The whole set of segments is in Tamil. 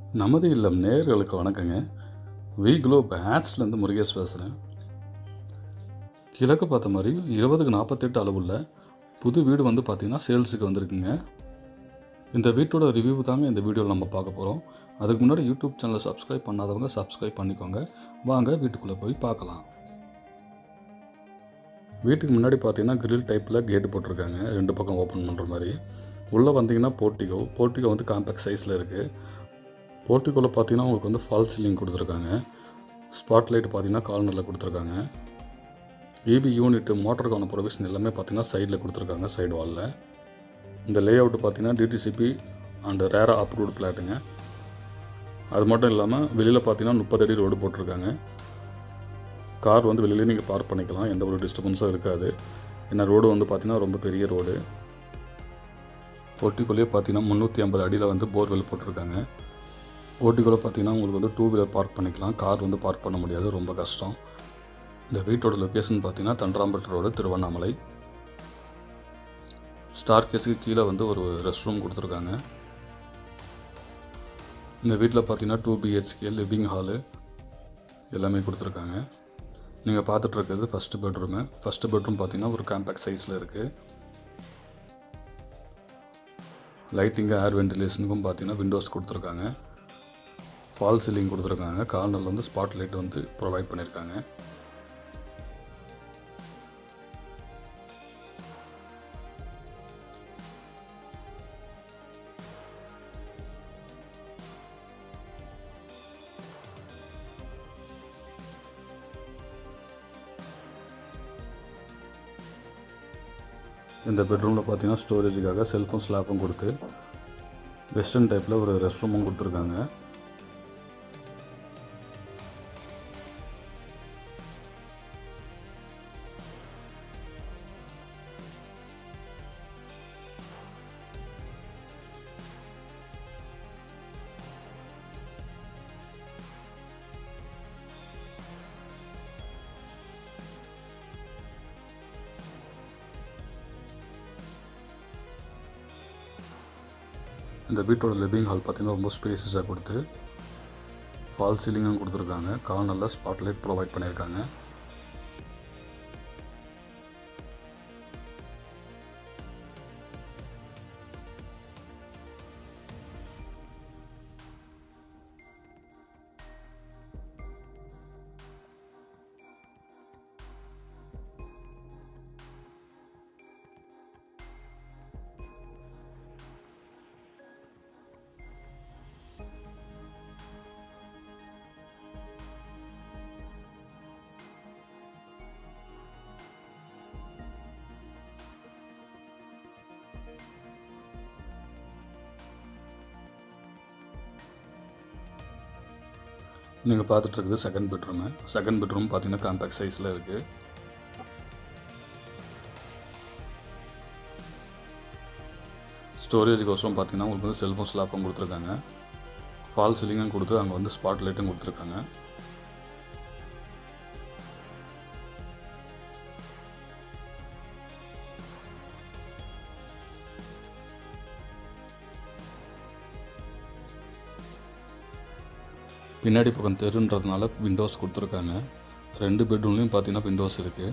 நமது இல்லம் நேயர்களுக்கு வணக்கங்க வி குளோப் ஆட்ஸ்லேருந்து முருகேஷ் பேசுகிறேன் கிழக்கு பார்த்த மாதிரி இருபதுக்கு நாற்பத்தெட்டு அளவுள்ள புது வீடு வந்து பார்த்திங்கன்னா சேல்ஸுக்கு வந்திருக்குங்க இந்த வீட்டோட ரிவ்யூ தாங்க இந்த வீடியோவில் நம்ம பார்க்க போகிறோம் அதுக்கு முன்னாடி யூடியூப் சேனலை சப்ஸ்கிரைப் பண்ணாதவங்க சப்ஸ்கிரைப் பண்ணிக்கோங்க வாங்க வீட்டுக்குள்ளே போய் பார்க்கலாம் வீட்டுக்கு முன்னாடி பார்த்தீங்கன்னா grill டைப்பில் கேட்டு போட்டிருக்காங்க ரெண்டு பக்கம் ஓப்பன் பண்ணுற மாதிரி உள்ளே வந்தீங்கன்னா போர்ட்டிகோ போர்ட்டிகோ வந்து காம்பேக்ட் சைஸில் இருக்குது போர்ட்டிகோவில் பார்த்தீங்கன்னா உங்களுக்கு வந்து ஃபால் சீலிங் கொடுத்துருக்காங்க ஸ்பாட் லைட் பார்த்தீங்கன்னா கார்னரில் கொடுத்துருக்காங்க இபி யூனிட் மோட்டருக்கான ப்ரொவிஷன் எல்லாமே பார்த்தீங்கன்னா சைடில் கொடுத்துருக்காங்க சைடு வாலில் இந்த லே அவுட்டு பார்த்தீங்கன்னா டிடிசிபி அண்ட் ரேரா அப்ரூவ்டு பிளாட்டுங்க அது மட்டும் இல்லாமல் வெளியில் பார்த்தீங்கன்னா முப்பது அடி ரோடு போட்டிருக்காங்க கார் வந்து வெளியிலே நீங்கள் பார்க் பண்ணிக்கலாம் எந்த ஒரு டிஸ்டர்பன்ஸும் இருக்காது ஏன்னா ரோடு வந்து பார்த்தீங்கன்னா ரொம்ப பெரிய ரோடு போர்ட்டிக்குள்ளேயே பார்த்தீங்கன்னா முந்நூற்றி ஐம்பது அடியில் வந்து போர்வெல் போட்டிருக்காங்க போர்ட்டிக்குள்ளே பார்த்தீங்கன்னா உங்களுக்கு வந்து டூ வீலர் பார்க் பண்ணிக்கலாம் கார் வந்து பார்க் பண்ண முடியாது ரொம்ப கஷ்டம் இந்த வீட்டோட லொக்கேஷன் பார்த்தீங்கன்னா தண்டராம்பட்டு ரோடு திருவண்ணாமலை ஸ்டார் கேஸுக்கு கீழே வந்து ஒரு ரெஸ்ட் ரூம் கொடுத்துருக்காங்க இந்த வீட்டில் பார்த்தீங்கன்னா டூ பிஹெச்கே லிவிங் ஹாலு எல்லாமே கொடுத்துருக்காங்க நீங்கள் பார்த்துட்டு இருக்கிறது ஃபஸ்ட்டு பெட்ரூமு ஃபஸ்ட்டு பெட்ரூம் பார்த்தீங்கன்னா ஒரு காம்பேக்ட் சைஸில் இருக்குது லைட்டிங்கு ஏர் வென்டிலேஷனுக்கும் பார்த்தீங்கன்னா விண்டோஸ் கொடுத்துருக்காங்க ஃபால் சீலிங் கொடுத்துருக்காங்க கார்னரில் வந்து ஸ்பாட் லைட் வந்து ப்ரொவைட் பண்ணியிருக்காங்க இந்த பெட்ரூமில் பார்த்தீங்கன்னா ஸ்டோரேஜுக்காக செல்ஃபோன் ஸ்லாப்பும் கொடுத்து வெஸ்டர்ன் டைப்பில் ஒரு ரெஸ்ட் ரூமும் கொடுத்துருக்காங்க இந்த வீட்டோட லிவிங் ஹால் பார்த்தீங்கன்னா ரொம்ப ஸ்பேசஸாக கொடுத்து ஃபால் சீலிங்கும் கொடுத்துருக்காங்க கார்னரில் ஸ்பாட் லைட் ப்ரொவைட் பண்ணியிருக்காங்க நீங்கள் பார்த்துட்டு இருக்குது செகண்ட் பெட்ரூமு செகண்ட் பெட்ரூம் பார்த்தீங்கன்னா காம்பேக்ட் சைஸில் இருக்குது ஸ்டோரேஜுக்கோசரம் பார்த்தீங்கன்னா உங்களுக்கு வந்து செல்ஃபோன் ஸ்லாப்பும் கொடுத்துருக்காங்க ஃபால் சீலிங்கும் கொடுத்து அங்கே வந்து ஸ்பாட் லைட்டும் கொடுத்துருக்காங்க பின்னாடி பக்கம் தெருன்றதுனால விண்டோஸ் கொடுத்துருக்காங்க ரெண்டு பெட்ரூம்லேயும் பார்த்தீங்கன்னா விண்டோஸ் இருக்குது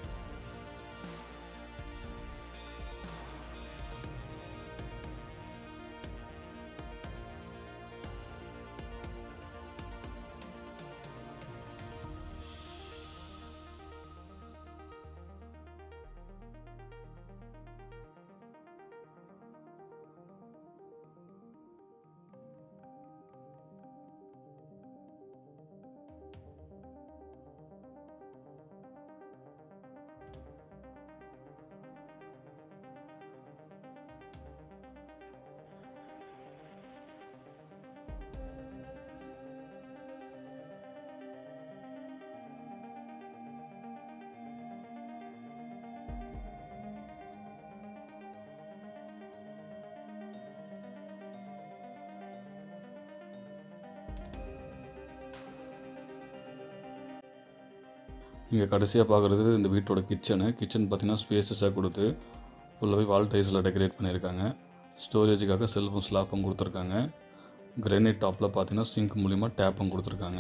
நீங்கள் கடைசியாக பார்க்குறது இந்த வீட்டோட கிச்சனு கிச்சன் பார்த்தீங்கன்னா ஸ்பேசஸாக கொடுத்து ஃபுல்லாகவே வால் டைஸில் டெக்கரேட் பண்ணியிருக்காங்க ஸ்டோரேஜுக்காக செல்ஃபோன் ஸ்லாப்பும் கொடுத்துருக்காங்க கிரானைட் டாப்பில் பார்த்தீங்கன்னா சிங்க் மூலிமா டேப்பும் கொடுத்துருக்காங்க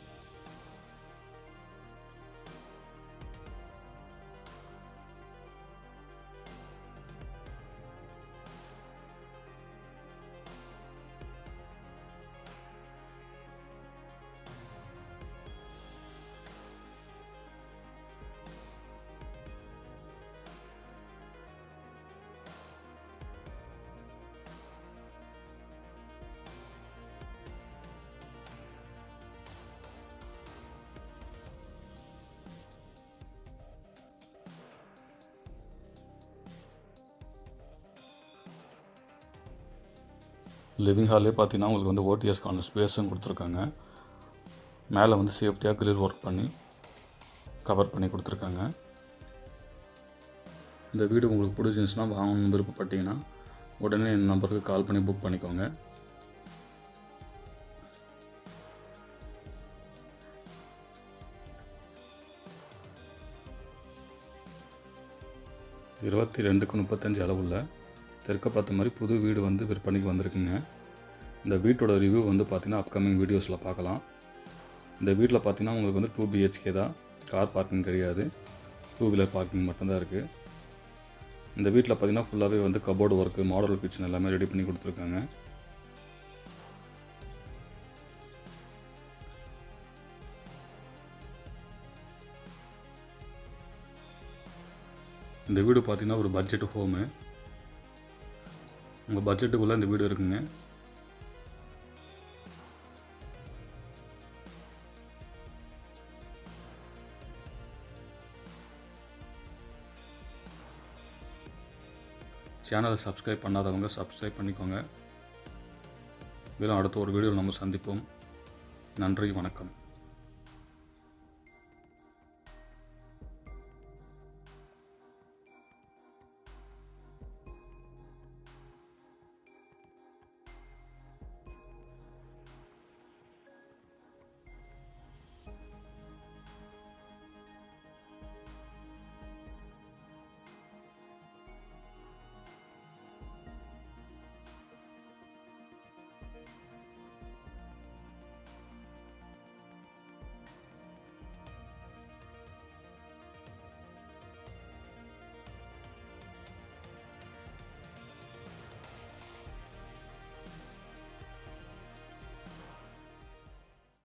லிவிங் ஹாலே பார்த்தீங்கன்னா உங்களுக்கு வந்து ஓடிஎஸ்க்கான ஸ்பேஸும் கொடுத்துருக்காங்க மேலே வந்து சேஃப்டியாக கிரில் ஒர்க் பண்ணி கவர் பண்ணி கொடுத்துருக்காங்க இந்த வீடு உங்களுக்கு பிடிச்சிருந்துச்சுன்னா வாங்கணும்னு விருப்பப்பட்டீங்கன்னா உடனே இந்த நம்பருக்கு கால் பண்ணி புக் பண்ணிக்கோங்க இருபத்தி ரெண்டுக்கு முப்பத்தஞ்சு அளவுள்ள தெற்க பார்த்த மாதிரி புது வீடு வந்து விற்பனைக்கு வந்திருக்குங்க இந்த வீட்டோட ரிவ்யூ வந்து பார்த்திங்கன்னா அப்கமிங் வீடியோஸில் பார்க்கலாம் இந்த வீட்டில் பார்த்தீங்கன்னா உங்களுக்கு வந்து டூ பிஹெச்கே தான் கார் பார்க்கிங் கிடையாது டூ வீலர் பார்க்கிங் மட்டும்தான் இருக்குது இந்த வீட்டில் பார்த்தீங்கன்னா ஃபுல்லாகவே வந்து கபோர்டு ஒர்க்கு மாடல் கிச்சன் எல்லாமே ரெடி பண்ணி கொடுத்துருக்காங்க இந்த வீடு பார்த்தீங்கன்னா ஒரு பட்ஜெட் ஹோமு உங்கள் பட்ஜெட்டுக்குள்ளே இந்த வீடு இருக்குங்க சேனலை சப்ஸ்கிரைப் பண்ணாதவங்க சப்ஸ்கிரைப் பண்ணிக்கோங்க மேலும் அடுத்த ஒரு வீடியோவில் நம்ம சந்திப்போம் நன்றி வணக்கம்